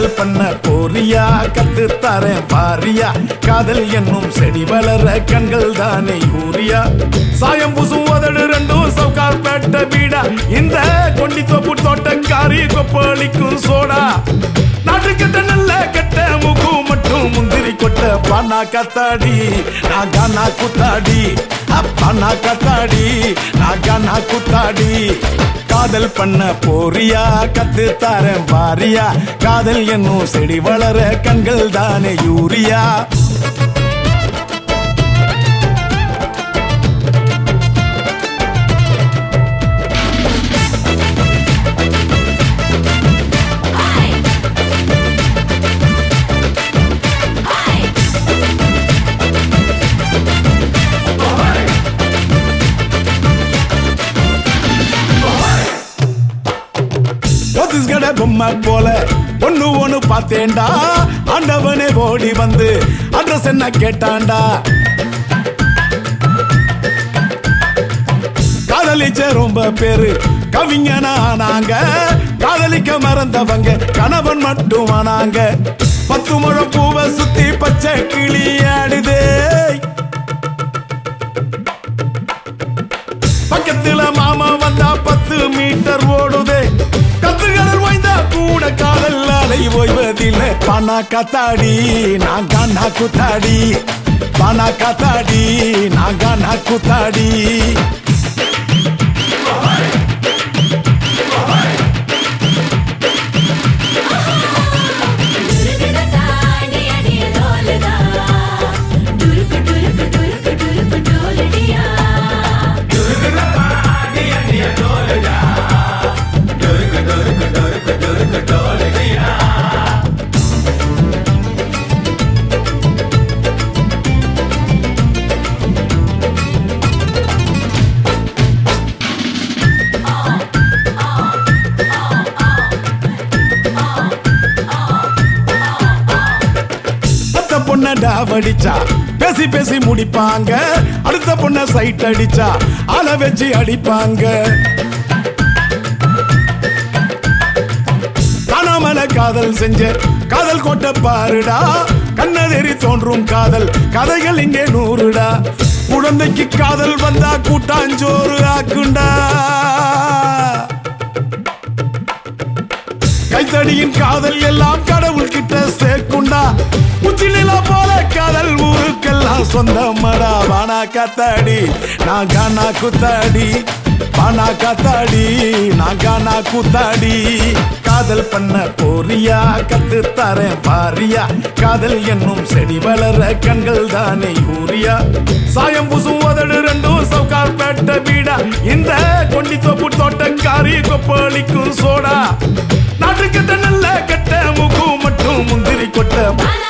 காதல் பண்ண போறியா கத்து தரேன் பாரியா காதல் என்னும் செடி வளர கண்கள் தானே யூரியா சாயம் பூசும் உதடு ரெண்டும் சவுக்கார் பேட்ட வீடா இந்த கொண்டி தோப்பு தோட்டக்காரி கொப்பளிக்கும் சோடா நாட்டு கட்ட நல்ல கட்ட முகு மட்டும் முந்திரி கொட்ட பானா கத்தாடி நான் கானா குத்தாடி அப்பானா கத்தாடி நான் கானா குத்தாடி காதல் பண்ண போறியா கத்து தரேன் பாரியா காதல் என்னும் செடி வளர கண்கள் தானே யூரியா சத்தீஸ்கட பொம்மை போல ஒண்ணு ஒண்ணு பார்த்தேன்டா ஆண்டவனே ஓடி வந்து அட்ரஸ் என்ன கேட்டான்டா காதலிச்ச ரொம்ப பேரு கவிஞனா ஆனாங்க காதலிக்க மறந்தவங்க கணவன் மட்டும் ஆனாங்க பத்து முழம் பூவை சுத்தி பச்சை கிளி ஆடுதே பக்கத்துல மாமா வந்தா பத்து மீட்டர் ஓடுதே கத்துகள் வாய்ந்தா கூட காதல் அலை ஓய்வதில்லை பணா கத்தாடி நான் கானா குத்தாடி பணா கத்தாடி நான் கானா குத்தாடி டுருக்குதா அடி அடிய டோலுதா டுருக்கு டுருக்கு டுருக்கு டுருக்கு டோலடியா அடுத்த பொண்ண டாவடிச்சா பேசி பேசி முடிப்பாங்க அடுத்த பொண்ண சைட் அடிச்சா ஆள வச்சு அடிப்பாங்க காணாமல காதல் செஞ்ச காதல் கோட்டை பாருடா கண்ணதெறி தோன்றும் காதல் கதைகள் இங்கே நூறுடா குழந்தைக்கு காதல் வந்தா கூட்டாஞ்சோறு ஆக்குண்டா கைத்தடியின் காதல் எல்லாம் கடவுள் கிட்ட சேர்க்குண்டா உச்சிலிலா போல காதல் ஊருக்கெல்லாம் சொந்தமடா வானா கத்தாடி நான் கானா குத்தாடி வானா கத்தாடி நான் கானா குத்தாடி காதல் பண்ண போறியா கத்து தரேன் பாரியா காதல் என்னும் செடி வளர கண்கள் தானே யூரியா சாயம் பூசும் உதடு ரெண்டும் சவுக்கார் பேட்ட வீடா இந்த கொண்டி தோப்பு தோட்டக்காரி கொப்பளிக்கும் சோடா நாட்டு கட்ட நல்ல கட்ட முகு மட்டும் முந்திரி கொட்ட பானா